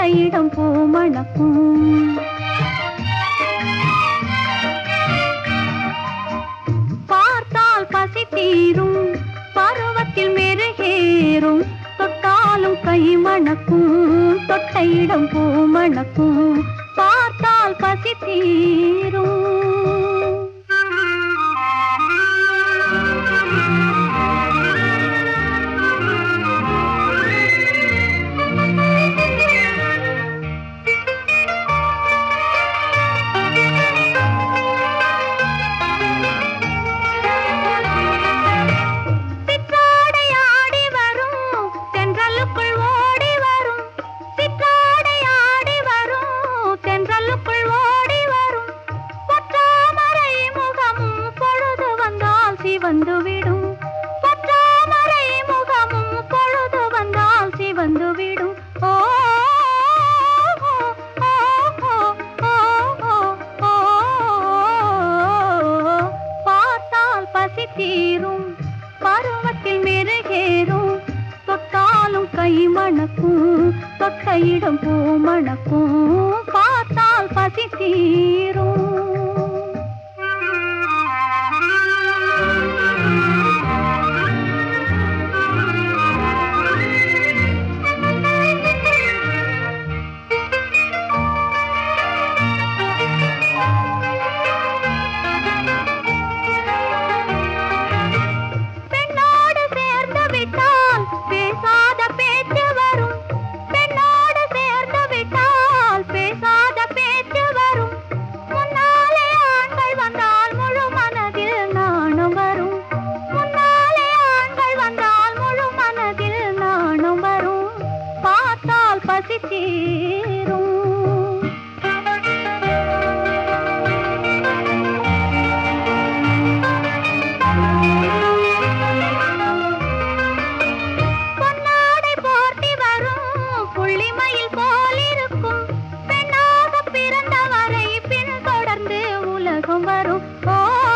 இடம் பூ மணக்கும் பார்த்தால் பசி தீரும் பருவத்தில் மெருகேறும் தொட்டாலும் கை மணக்கும் தொட்ட இடம் பூ மணக்கும் பார்த்தால் பசி தீரும் சிற்றாடை ஆடி வரும் தென்றலுக்குள் ஓடி வரும் சிற்றாடை ஆடி வரும் தென்றலுக்குள் ஓடி வரும் பொற்றாமரை முகமும் பொழுது வந்தால் சிவந்து விடும் பொற்றாமரை முகமும் பொழுது வந்தால் சிவந்து விடும் ஓ ஓ, ஓ, ஓ, ஓ, ஓ, ஓ. பார்த்தால் பசி தீரும் பருவத்தில் மெருகேறும் தொட்டாலும் கை மணக்கும் தொட்ட இடம் பூ மணக்கும் பார்த்தால் பசி தீரும் பெண்ணோடு சேர்ந்து விட்டால் பேசாத பேச்சு வரும் பெண்ணோடு சேர்ந்து விட்டால் பேசாத பேச்சு வரும் முன்னாலே ஆண்கள் வந்தால் முழு மனதில் நாணம் வரும் முன்னாலே ஆண்கள் வந்தால் முழு மனதில் நாணம் வரும் பார்த்தால் பசி தீரும் பொன்னாடை போர்த்தி வரும் புள்ளிமயில் போலிருக்கும் பெண்ணாக பிறந்தவரை பின் தொடர்ந்து உலகம் வரும் ஓ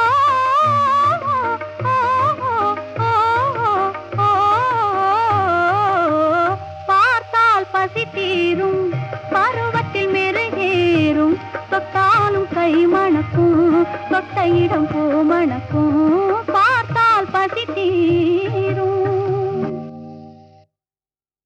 ஓ, ஓ, ஓ, ஓ, பார்த்தால் பசி தீரும் பருவத்தில் மெருகேறும் தொட்டாலும் கை மணக்கும் தொட்ட இடம் பூ மணக்கும்